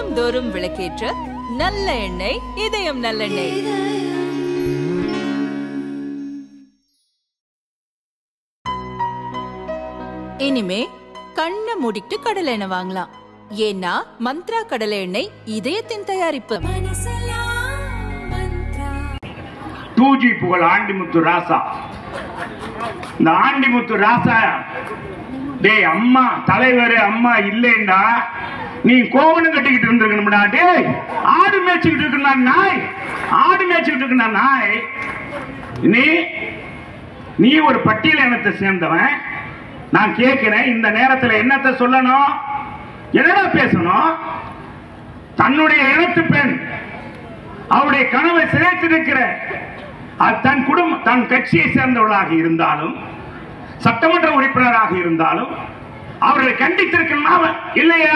இல்லந்தோறும் விளக்கேற்ற நல்ல எண்ணெய் இதயம் நல்லெண்ணெய் இனிமே கண்ணை மூடிட்டு கடலை எண்ணெய் வாங்கலாம் ஏன்னா மந்த்ரா கடலை எண்ணெய் இதயத்தின் தயாரிப்பு டூ ஜி புகழ் ஆண்டிமுத்து ராசா இந்த ஆண்டிமுத்து ராசா டேய் அம்மா தலைவர் அம்மா இல்லைண்டா நீ கோவணம் கட்டிக்கிட்டு இருந்திருக்கணும்டா டேய் ஆடு மேய்ச்சிக்கிட்டு இருக்கா நாய் ஆடு மேய்ச்சிக்கிட்டு இருக்கா நாய் நீ நீ ஒரு பட்டியல் இனத்தை சேர்ந்தவன் நான் கேட்கிறேன் இந்த நேரத்தில் என்னத்தை சொல்லணும் என்னடா பேசணும் தன்னுடைய இனத்து பெண் அவருடைய கனவை சிதைத்திருக்கிற அது தன் குடும்பம் தன் கட்சியை சேர்ந்தவர்களாக இருந்தாலும் சட்டமன்ற உறுப்பினராக இருந்தாலும் அவர்களை கண்டித்திருக்கலாம் இல்லையா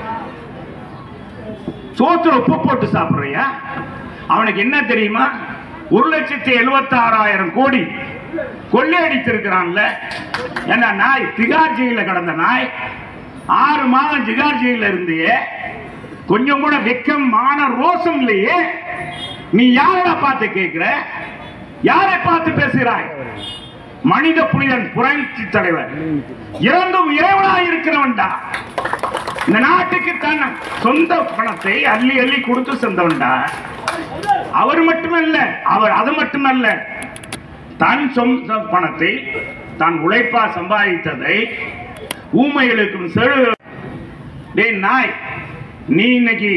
சோத்துல உப்பு போட்டு சாப்பிடுறியா அவனுக்கு என்ன தெரியுமா ஒரு லட்சத்தி எழுபத்தி ஆறாயிரம் கோடி கொள்ளையடித்திருக்கிறான்ல என்ன நாய் திகார் ஜெயில கடந்த நாய் ஆறு மாதம் திகார் ஜெயில இருந்தியே கொஞ்சம் கூட வெக்கம் மான ரோசம் இல்லையே நீ யாரடா பார்த்து கேட்கிற யாரை பார்த்து பேசுகிறாய் மனித புனிதன் புரட்சி தலைவர் இறந்தும் இறைவனாய் இருக்கிறவன்டா இந்த நாட்டுக்கு தன் சொந்த பணத்தை அள்ளி அள்ளி கொடுத்து சென்றவன்டா அவர் மட்டுமல்ல அவர் அது மட்டுமல்ல தன் சொந்த பணத்தை தான் உழைப்பா சம்பாதித்ததை ஊமைகளுக்கும் செழு டேய் நாய் நீ இன்னைக்கு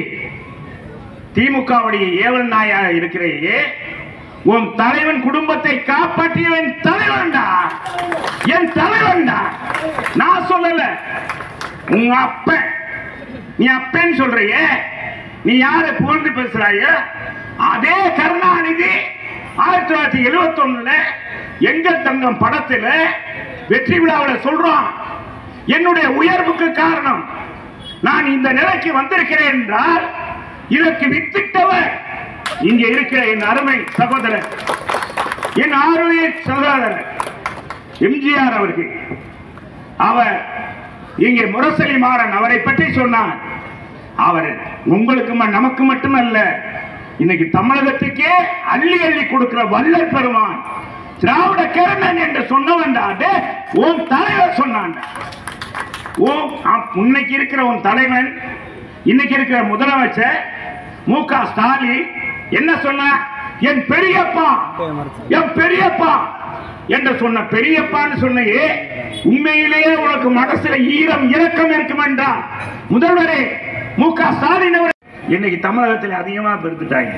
திமுகவுடைய ஏவல் நாயா இருக்கிறையே உன் தலைவன் குடும்பத்தை காப்பாற்றியவன் தலைவன்டா என் தலைவன்டா நான் சொல்லல உங்க அப்பன் நீ அப்பன் சொல்றியே நீ யாரை புகழ்ந்து பேசுறாய அதே கருணாநிதி ஆயிரத்தி தொள்ளாயிரத்தி எழுபத்தி ஒண்ணுல எங்கள் தங்கம் படத்துல வெற்றி விழாவில் சொல்றான் என்னுடைய உயர்வுக்கு காரணம் நான் இந்த நிலைக்கு வந்திருக்கிறேன் என்றால் இதற்கு வித்திட்டவர் இங்கே இருக்கிற என் அருமை சகோதரர் என் ஆருடைய சகோதரர் எம்ஜிஆர் அவர்கள் அவர் இங்கே முரசலி மாறன் அவரை பற்றி சொன்னார் அவர் உங்களுக்கு ம- நமக்கு மட்டுமல்ல இன்னைக்கு தமிழகத்துக்கே அள்ளி அள்ளி கொடுக்கிற வள்ளல் பெருமான் திராவிட கருணன் என்று சொன்னவன்டா டேய், உன் தலைவர் சொன்னான்டா ஓ ஆ- இன்னைக்கு இருக்கிற உன் தலைவன் இன்னைக்கு இருக்கிற முதலமைச்சர் மு க ஸ்டாலின் என்ன சொன்ன என் பெரியப்பா என் பெரியப்பா என்று சொன்ன பெரியப்பான்னு சொன்னையே உண்மையிலேயே உனக்கு மனசுல ஈரம் இரக்கம் இருக்கும் என்றால் முதல்வரே மு க ஸ்டாலின் அவர் இன்னைக்கு தமிழகத்தில் அதிகமா பெருத்துட்டாங்க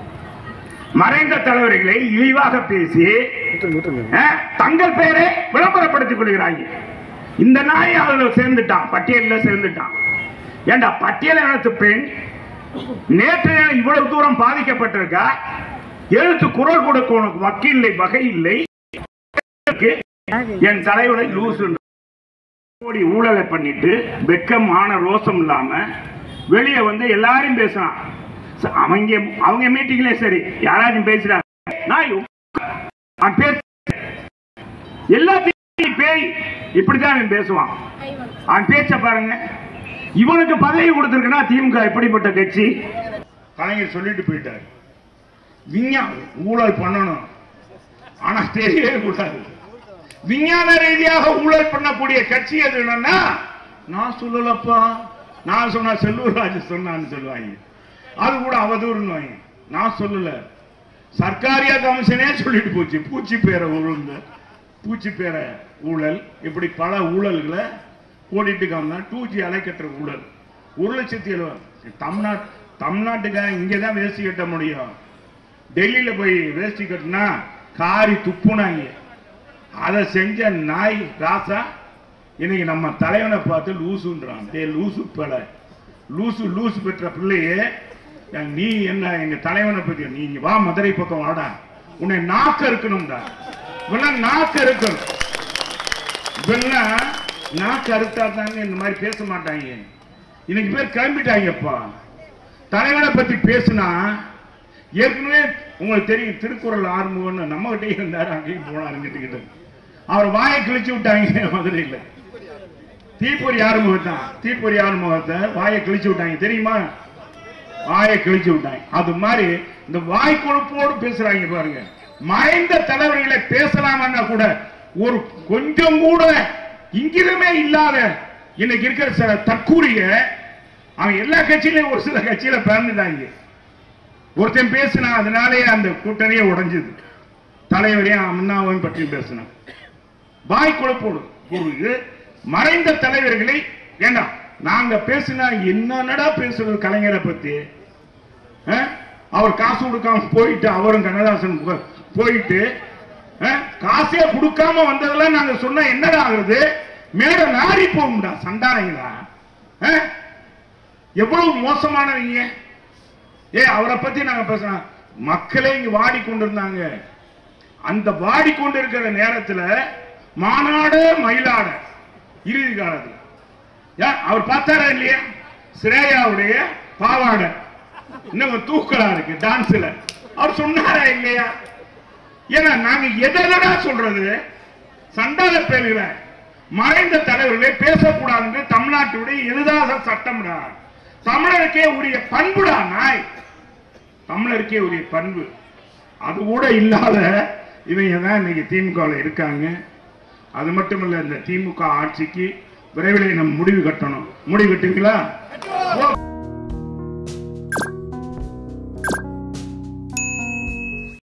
மறைந்த தலைவர்களை இழிவாக பேசி அஹ், தங்கள் பெயரை விளம்பரப்படுத்திக் கொள்கிறாங்க இந்த நாய் அதுல சேர்ந்துட்டான் பட்டியலில் சேர்ந்துட்டான் ஏண்டா பட்டியல் இனத்து பெண் நேற்று இவ்வளவு தூரம் பாதிக்கப்பட்டிருக்கா எழுத்து குரல் கொடுக்க உனக்கு வக்கீல் இல்லை வகை இல்லை என் தலைவரை லூசு கோடி ஊழலை பண்ணிட்டு வெக்கம் மான ரோசம் இல்லாம வெளியே வந்து எல்லாரும் பேசுறான் ச- அவங்க அவங்க மீட்டிங்ல சரி யாராச்சும் பேசுறாங்க நான் இவ்- அவன் பேச எல்லாத்தையும் பேய் இப்படித்தான் அவன் பேசுவான் அவன் பேச்ச பாருங்க இவனுக்கு பதவி கொடுத்திருக்குன்னா திமுக எப்படிப்பட்ட கட்சி கலைஞர் சொல்லிட்டு போயிட்டார் விஞ்ஞான ஊழல் பண்ணணும் ஆனா தெரியவே கூடாது விஞ்ஞான ரீதியாக ஊழல் பண்ணக்கூடிய கட்சி எது என்னன்னா நான் சொல்லலப்பா நான் சொன்னா செல்லூர் ராஜு சொன்னான்னு சொல்லுவாங்க அது கூட அவதூறுன்னு நான் சொல்லல சர்க்காரியா கமிஷனே சொல்லிட்டு போச்சு பூச்சி பேரை ஊழல் பூச்சி பேரை ஊழல் இப்படி பல ஊழல்களை ஓடிட்டு காமினா டூ ஜி அலைக்கட்டுற ஊழல் ஒரு லட்சத்தி எழுபது தமிழ்நாட்டு தமிழ்நாட்டுக்காரன் இங்கே தான் வேஷ்டி கட்ட முடியும் டெல்லியில போய் வேஷ்டி கட்டினா காரி துப்புனாங்க அதை செஞ்ச நாய் ராசா இன்னைக்கு நம்ம தலைவனை பார்த்து லூசுன்றான் டே லூசு பல லூசு லூசு பெற்ற பிள்ளையே ஏன் நீ என்ன எங்க தலைவனை பத்தி நீ இங்க வா மதுரை பக்கம் வாடா உன்னை நாக்க இருக்கணும்டா இவெல்லாம் நாக்க இருக்கணும் இவெல்லாம் நாக்கு அறுத்தா தாங்க இந்த மாதிரி பேச மாட்டாங்க இன்னைக்கு பேர் கிளம்பிட்டாங்கப்பா தலைவனை பத்தி பேசுனா ஏற்கனவே உங்களுக்கு தெரியும் திருக்குறள் ஆறுமுகம்னு நம்ம கிட்டே இருந்தாரு அங்கேயும் போனாரு கிட்ட அவர் வாயை கிழிச்சு விட்டாங்க மதுரையில் தீப்பொறி ஆறுமுகம் தான் தீப்பொறி ஆறுமுகத்தை வாயை கிழிச்சு விட்டாங்க தெரியுமா வாயை கிழிச்சு விட்டாங்க அது மாதிரி இந்த வாய் கொழுப்போடு பேசுறாங்க பாருங்க மறைந்த தலைவர்களை பேசலாமன்னா கூட ஒரு கொஞ்சம் கூட இங்கிலுமே இல்லாத இன்னைக்கு இருக்கிற சில தற்கூரிய அவன் எல்லா கட்சியிலையும் ஒரு சில கட்சியில பிறந்துட்டாங்க ஒருத்தன் பேசினா அதனாலே அந்த கூட்டணியே உடைஞ்சது தலைவரையும் அண்ணாவையும் பற்றி பேசினான் வாய் கொழுப்போடு ஒரு மறைந்த தலைவர்களை வேண்டாம் நாங்க பேசினா என்னடா பேசுறது கலைஞரை பத்தி அஹ்? அவர் காசு கொடுக்காம போயிட்டு அவரும் கண்ணதாசன் போ- போயிட்டு அஹ், காசே கொடுக்காம வந்ததெல்லாம் நாங்க சொன்னா என்னடா ஆகுறது மேட நாரி போகும்டா சண்டானங்களா அஹ்? எவ்வளவு மோசமானவங்க ஏ அவரை பத்தி நாங்க பேசலாம் மக்களே இங்க வாடி கொண்டிருந்தாங்க அந்த வாடி கொண்டிருக்கிற நேரத்துல மாநாடு மயிலாட இறுதி காலத்துல ஏன், அவர் பார்த்தாரா இல்லையா ஸ்ரேயாவுடைய பாவாடை இன்னும் தூக்கலா இருக்கு டான்ஸ்ல அவர் சொன்னாரா இல்லையா ஏன்னா நாங்க எதடா சொல்றது சண்டால பேருகிற மறைந்த தலைவர்களே பேசக்கூடாதுன்னு தமிழ்நாட்டுடைய எழுதாத சட்டம்டா தமிழருக்கே உரிய பண்புடா நாய் தமிழருக்கே உரிய பண்பு அது கூட இல்லாத இவங்க தான் இன்னைக்கு திமுக இருக்காங்க அது மட்டும் இல்ல இந்த திமுக ஆட்சிக்கு விரைவில் நம்ம முடிவு கட்டணும் முடிவு கட்டுவீங்களா